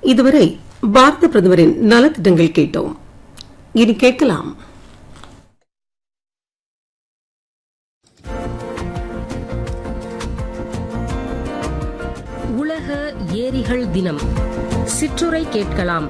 இதுவரை பாரத பிரதமரின் நலத்திட்டங்கள் கேட்டோம் இனி கேட்கலாம் உலக ஏரிகள் தினம் சிற்றுரை கேட்கலாம்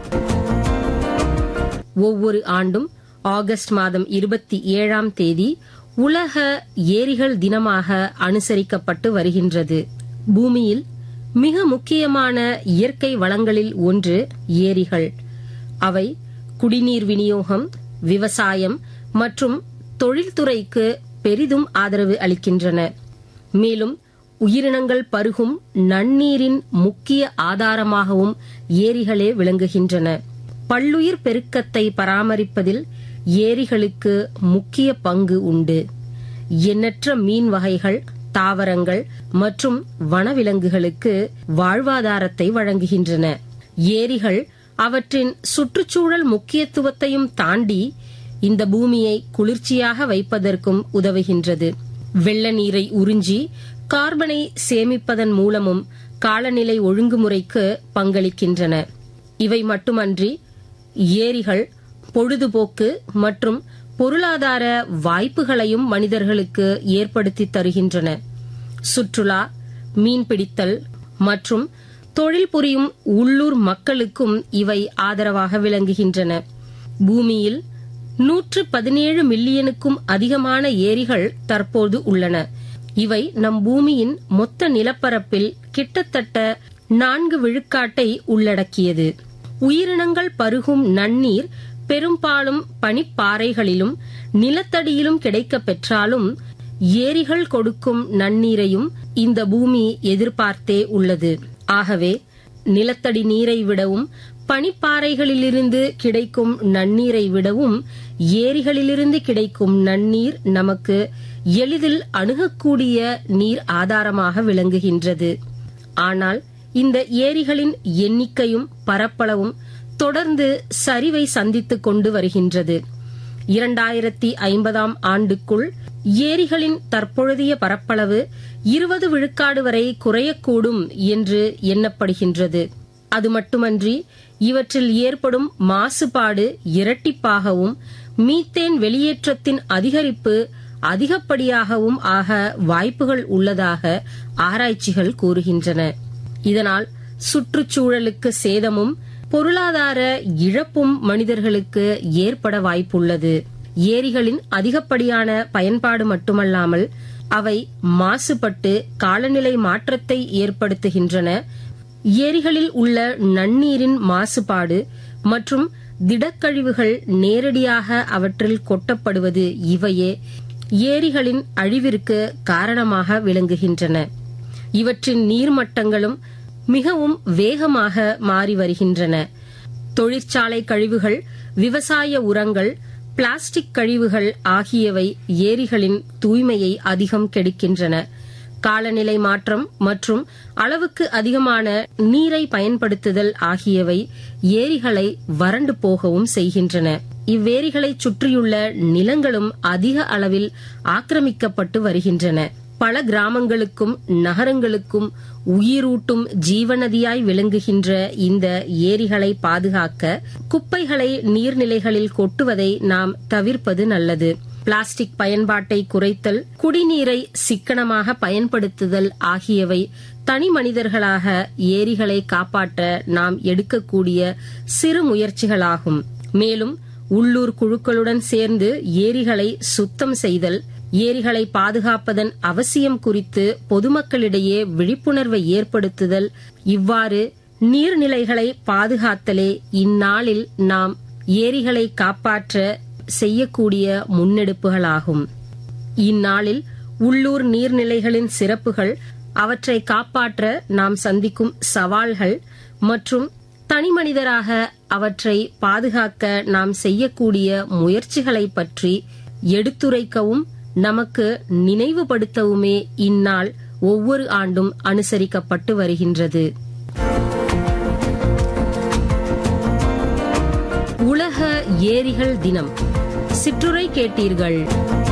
ஒவ்வொரு ஆண்டும் ஆகஸ்ட் மாதம் இருபத்தி ஏழாம் தேதி உலக ஏரிகள் தினமாக அனுசரிக்கப்பட்டு வருகின்றது பூமியில் மிக முக்கியமான இயற்கை வளங்களில் ஒன்று ஏரிகள் அவை குடிநீர் விநியோகம் விவசாயம் மற்றும் தொழில்துறைக்கு பெரிதும் ஆதரவு அளிக்கின்றன மேலும் உயிரினங்கள் பருகும் நன்னீரின் முக்கிய ஆதாரமாகவும் ஏரிகளே விளங்குகின்றன பல்லுயிர் பெருக்கத்தை பராமரிப்பதில் ஏரிகளுக்கு முக்கிய பங்கு உண்டு எண்ணற்ற மீன் வகைகள் தாவரங்கள் மற்றும் வனவிலங்குகளுக்கு வாழ்வாதாரத்தை வழங்குகின்றன ஏரிகள் அவற்றின் சுற்றுச்சூழல் முக்கியத்துவத்தையும் தாண்டி இந்த பூமியை குளிர்ச்சியாக வைப்பதற்கும் உதவுகின்றது வெள்ள நீரை உறிஞ்சி கார்பனை சேமிப்பதன் மூலமும் காலநிலை ஒழுங்குமுறைக்கு பங்களிக்கின்றன இவை மட்டுமன்றி ஏரிகள் பொழுதுபோக்கு மற்றும் பொருளாதார வாய்ப்புகளையும் மனிதர்களுக்கு ஏற்படுத்தி தருகின்றன சுற்றுலா மீன்பிடித்தல் மற்றும் தொழில் புரியும் உள்ளூர் மக்களுக்கும் இவை ஆதரவாக விளங்குகின்றன பூமியில் நூற்று பதினேழு மில்லியனுக்கும் அதிகமான ஏரிகள் தற்போது உள்ளன இவை நம் பூமியின் மொத்த நிலப்பரப்பில் கிட்டத்தட்ட நான்கு விழுக்காட்டை உள்ளடக்கியது உயிரினங்கள் பருகும் நன்னீர் பெரும்பாலும் பனிப்பாறைகளிலும் நிலத்தடியிலும் கிடைக்கப் பெற்றாலும் ஏரிகள் கொடுக்கும் நன்னீரையும் இந்த பூமி எதிர்பார்த்தே உள்ளது ஆகவே நிலத்தடி நீரை விடவும் பனிப்பாறைகளிலிருந்து கிடைக்கும் நன்னீரை விடவும் ஏரிகளிலிருந்து கிடைக்கும் நன்னீர் நமக்கு எளிதில் அணுகக்கூடிய நீர் ஆதாரமாக விளங்குகின்றது ஆனால் இந்த ஏரிகளின் எண்ணிக்கையும் பரப்பளவும் தொடர்ந்து சரிவை சந்தித்துக் கொண்டு வருகின்றது இரண்டாயிரத்தி ஐம்பதாம் ஆண்டுக்குள் ஏரிகளின் தற்பொழுதைய பரப்பளவு இருபது விழுக்காடு வரை குறையக்கூடும் என்று எண்ணப்படுகின்றது அது மட்டுமன்றி இவற்றில் ஏற்படும் மாசுபாடு இரட்டிப்பாகவும் மீத்தேன் வெளியேற்றத்தின் அதிகரிப்பு அதிகப்படியாகவும் ஆக வாய்ப்புகள் உள்ளதாக ஆராய்ச்சிகள் கூறுகின்றன இதனால் சுற்றுச்சூழலுக்கு சேதமும் பொருளாதார இழப்பும் மனிதர்களுக்கு ஏற்பட வாய்ப்புள்ளது ஏரிகளின் அதிகப்படியான பயன்பாடு மட்டுமல்லாமல் அவை மாசுபட்டு காலநிலை மாற்றத்தை ஏற்படுத்துகின்றன ஏரிகளில் உள்ள நன்னீரின் மாசுபாடு மற்றும் திடக்கழிவுகள் நேரடியாக அவற்றில் கொட்டப்படுவது இவையே ஏரிகளின் அழிவிற்கு காரணமாக விளங்குகின்றன இவற்றின் நீர்மட்டங்களும் மிகவும் வேகமாக மாறி வருகின்றன தொழிற்சாலை கழிவுகள் விவசாய உரங்கள் பிளாஸ்டிக் கழிவுகள் ஆகியவை ஏரிகளின் தூய்மையை அதிகம் கெடுக்கின்றன காலநிலை மாற்றம் மற்றும் அளவுக்கு அதிகமான நீரை பயன்படுத்துதல் ஆகியவை ஏரிகளை வறண்டு போகவும் செய்கின்றன இவ்வேரிகளை சுற்றியுள்ள நிலங்களும் அதிக அளவில் ஆக்கிரமிக்கப்பட்டு வருகின்றன பல கிராமங்களுக்கும் நகரங்களுக்கும் உயிரூட்டும் ஜீவநதியாய் விளங்குகின்ற இந்த ஏரிகளை பாதுகாக்க குப்பைகளை நீர்நிலைகளில் கொட்டுவதை நாம் தவிர்ப்பது நல்லது பிளாஸ்டிக் பயன்பாட்டை குறைத்தல் குடிநீரை சிக்கனமாக பயன்படுத்துதல் ஆகியவை தனி மனிதர்களாக ஏரிகளை காப்பாற்ற நாம் எடுக்கக்கூடிய சிறு முயற்சிகளாகும் மேலும் உள்ளூர் குழுக்களுடன் சேர்ந்து ஏரிகளை சுத்தம் செய்தல் ஏரிகளை பாதுகாப்பதன் அவசியம் குறித்து பொதுமக்களிடையே விழிப்புணர்வை ஏற்படுத்துதல் இவ்வாறு நீர்நிலைகளை பாதுகாத்தலே இந்நாளில் நாம் ஏரிகளை காப்பாற்ற செய்யக்கூடிய முன்னெடுப்புகளாகும் இந்நாளில் உள்ளூர் நீர்நிலைகளின் சிறப்புகள் அவற்றை காப்பாற்ற நாம் சந்திக்கும் சவால்கள் மற்றும் தனிமனிதராக அவற்றை பாதுகாக்க நாம் செய்யக்கூடிய முயற்சிகளை பற்றி எடுத்துரைக்கவும் நமக்கு நினைவுபடுத்தவுமே இந்நாள் ஒவ்வொரு ஆண்டும் அனுசரிக்கப்பட்டு வருகின்றது உலக ஏரிகள் தினம் சிற்றுரை கேட்டீர்கள்